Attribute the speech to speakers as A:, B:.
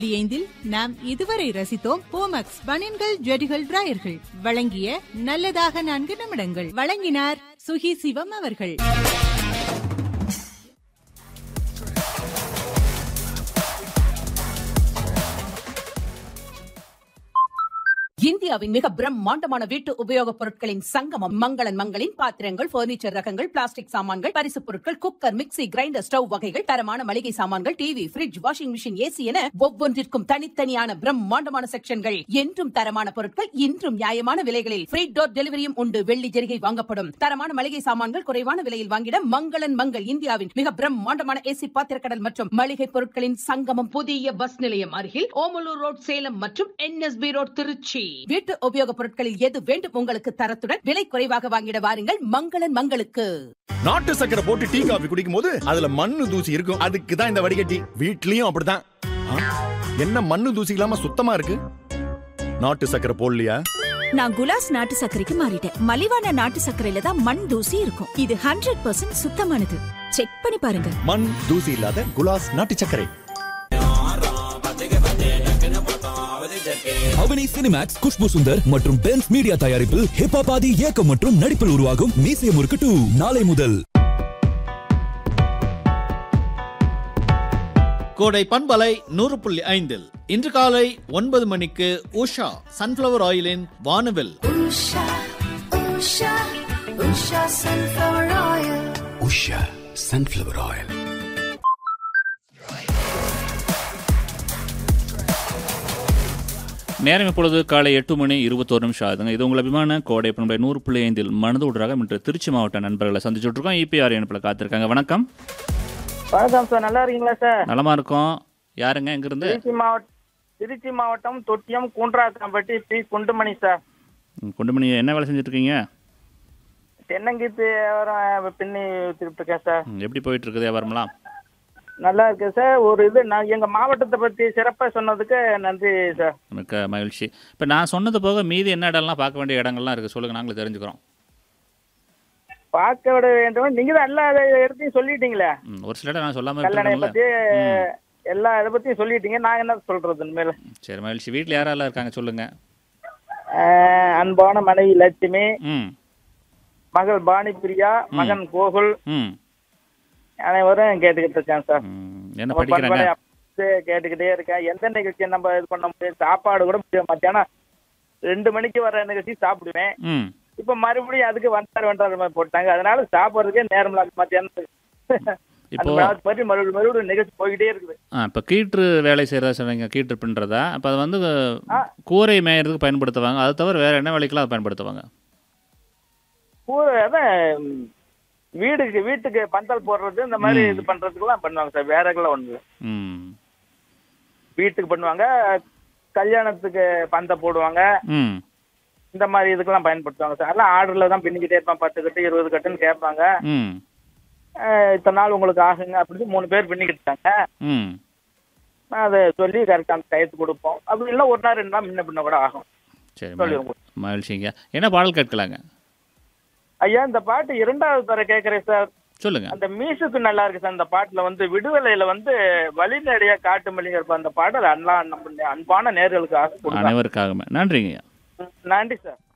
A: ஐந்தில் நாம் இதுவரை ரசித்தோம் போமக்ஸ் பனியன்கள் ஜெடிகள் டிராயர்கள் வழங்கிய நல்லதாக நான்கு நிமிடங்கள் வழங்கினார் சுகி சிவம் அவர்கள்
B: இந்தியாவின் மிக பிரம்மாண்டமான வீட்டு உபயோகப் பொருட்களின் சங்கமம் மங்களன் மங்களின் பாத்திரங்கள் பர்னிச்சர் ரகங்கள் பிளாஸ்டிக் சாமான்கள் பரிசுப் பொருட்கள் குக்கர் மிக்ஸி கிரைண்டர் ஸ்டவ் வகைகள் தரமான மளிகை சாமான்கள் TV fridge washing machine AC என ஒவ்வொன்றிற்கும் தனித்தனியான பிரம்மாண்டமான செக்ஷன்கள் என்றும் தரமான பொருட்கள் இன்றும் நியாயமான விலைகளில் ஃப்ரீ டோர் டெலிவரியும் உண்டு வெள்ளி ஜெரிகை வாங்கப்படும் தரமான மளிகை சாமான்கள் குறைவான விலையில் வாங்கிட மங்களன் மங்கள் இந்தியாவின் மிக பிரம்மாண்டமான ஏசி பாத்திரக்கடல் மற்றும் மளிகை பொருட்களின் சங்கமம் புதிய பஸ் நிலையம் அருகில் ஓமலூர் ரோட் சேலம் மற்றும் என்எஸ்பி ரோட் திருச்சி வீட்டு உபயோகப் பொருட்களில் எது வேண்டும் உங்களுக்கு தரத்துடன் விலை குறைவாக வாங்கிட வாருங்கள் மங்களன் மங்களுக்கு
C: நாட்டு சக்கரை போட்டு டீ காபி குடிக்கும் போது அதுல மண்ணு தூசி இருக்கும் அதுக்கு தான் இந்த வடிகட்டி வீட்லயும் அப்படிதான் ஆ, என்ன மண்ணு தூசி இல்லாம சுத்தமா இருக்கு நாட்டு சக்கரை போடலையா
D: நான் குலாஸ் நாட்டு சர்க்கரைக்கு மாறிட்டேன் மலிவான நாட்டு சர்க்கரையில தான் மண் தூசி இருக்கும் இது ஹண்ட்ரட் பர்சன்ட் சுத்தமானது செக் பண்ணி பாருங்க
C: மண் தூசி இல்லாத குலாஸ் நாட்டு சர்க்கரை
E: அவனி சினிமேக்ஸ் குஷ்பு சுந்தர் மற்றும் பென்ஸ் மீடியா தயாரிப்பில் ஹிப்ஹாப் ஆதி இயக்கம் மற்றும் நடிப்பில் உருவாகும் மீசிய முறுக்கு டூ நாளை முதல்
F: கோடை பண்பலை நூறு புள்ளி ஐந்தில் இன்று காலை ஒன்பது மணிக்கு உஷா சன்ஃப்ளவர் ஆயிலின் வானவில்
E: உஷா சன்ஃபிளவர் ஆயில்
G: நேரம் இப்பொழுது காலை எட்டு மணி இருபத்தோரு நிமிஷம் ஆகுதுங்க இது உங்கள் அபிமான கோடை பண்பை நூறு புள்ளி ஐந்தில் மனது விடுறாக இன்று திருச்சி மாவட்ட நண்பர்களை சந்திச்சுட்டு இருக்கோம் இபிஆர் இணைப்பில் காத்திருக்காங்க வணக்கம்
H: வணக்கம் சார் நல்லா இருக்கீங்களா சார்
G: நலமா இருக்கோம் யாருங்க எங்கிருந்து
H: திருச்சி மாவட்டம் திருச்சி மாவட்டம் தொட்டியம் கூன்றாக்கம்பட்டி பி குண்டுமணி சார்
G: ம், குண்டுமணி என்ன வேலை செஞ்சுட்டு இருக்கீங்க
H: தென்னங்கீத்து வியாபாரம் பின்னி வித்துக்கிட்டு இருக்கேன் சார்
G: ம், எப்படி போயிட்டு இருக்குது வியாபாரம்லாம்
H: நல்லா இருக்கு சார் ஒரு இது நான் எங்க மாவட்டத்தை பத்தி சிறப்பா சொன்னதுக்கு நன்றி சார்
G: மிக்க மகிழ்ச்சி இப்போ நான் சொன்னது போக மீதி என்ன இடம்லாம் பார்க்க வேண்டிய இடங்கள்லாம் இருக்குது சொல்லுங்கள் நாங்களும் தெரிஞ்சுக்கிறோம்
H: பார்க்க விட வேண்டும் நீங்க தான் எல்லா இடத்தையும் சொல்லிட்டீங்களே
G: ம், ஒரு சில இடம் நான் சொல்லாமல்
H: கல்லணை
G: இருக்கணும்ல
H: பத்தி எல்லா இதை பத்தியும் சொல்லிட்டீங்க நான் என்ன சொல்றது இனிமேல்
G: சரி மகிழ்ச்சி வீட்டில் யாரெல்லாம் இருக்காங்க சொல்லுங்கள்
H: ஆஹ், அன்பான மனைவி லட்சுமி
G: ம்
H: மகள் பாணி பிரியா மகன் கோகுல்
G: ம்
H: அனைவரும் கேட்டுக்கிட்டு இருக்கேன் சார்
G: ம், என்ன
H: நம்ம
G: படிக்கிறாங்க
H: பண்பலை அப்பவே கேட்டுக்கிட்டே இருக்கேன் எந்த நிகழ்ச்சியை நம்ம இது பண்ண முடியும் சாப்பாடு கூட முடியும் மத்தியானம் ரெண்டு மணிக்கு வர நிகழ்ச்சி சாப்பிடுவேன்
G: ம்
H: இப்ப மறுபடியும் அதுக்கு வந்தார் வந்தார் மாதிரி போட்டாங்க அதனால சாப்பிடுறதுக்கே நேரம் இல்லாத மத்தியானத்துக்கு அந்த
G: இப்போ
H: மாதிரி மறுபடியும் மறுபடியும் மறுபடியும் நிகழ்ச்சி போய்கிட்டே இருக்குது
G: ஆ இப்போ கீற்று வேலை செய்கிறதா சொன்னீங்க கீற்று பின்றதா அப்போ அது வந்து கூரை மேயறதுக்கு பயன்படுத்துவாங்க அது தவிர வேறு என்ன வேலைக்கெல்லாம் அதை பயன்படுத்துவாங்க
H: பூ- அதான் ம், வீடுக்கு வீட்டுக்கு பந்தல் போடுறது இந்த மாதிரி இது பண்றதுக்கெல்லாம் பண்ணுவாங்க சார் வேற எல்லாம் ஒண்ணு இல்ல.
G: ம்
H: வீட்டுக்கு பண்ணுவாங்க கல்யாணத்துக்கு பந்த போடுவாங்க
G: ம்
H: இந்த மாதிரி இதுக்கெல்லாம் பயன்படுத்துவாங்க சார் எல்லாம் ஆர்டர்ல தான் பின்னிக்கிட்டே இருப்பான் பத்து கட்டு இருபது கட்டுன்னு கேட்பாங்க
G: ம்
H: அஹ் இத்தனை நாள் உங்களுக்கு ஆகுங்க அப்படின்னு மூணு பேர் பின்னிக்கிட்டாங்க
G: ம்
H: நான் அதை சொல்லி கரெக்டாக அந்த டயத்துக்கு கொடுப்போம் அப்படி இல்லை ஒரு நாள் ரெண்டு நாள் முன்ன பின்ன கூட ஆகும்
G: சரி
H: சொல்லி
G: மகிழ்- மகிழ்ச்சிங்க என்ன பாடல் கேட்கலாங்க
H: ஐயா இந்த பாட்டு இரண்டாவது தர கேட்குறேன் சார்
G: சொல்லுங்க
H: அந்த மீசுக்கு நல்லா இருக்கு சார் அந்த பாட்டுல வந்து விடுதலையில வந்து வழிநடையா காட்டு மல்லிகை அந்த பாடல் அண்ணா நம்ம அன்பான நேர்களுக்கு ஆசை கொடுங்க
G: அனைவருக்காகவே நன்றிங்கய்யா
H: நன்றி சார்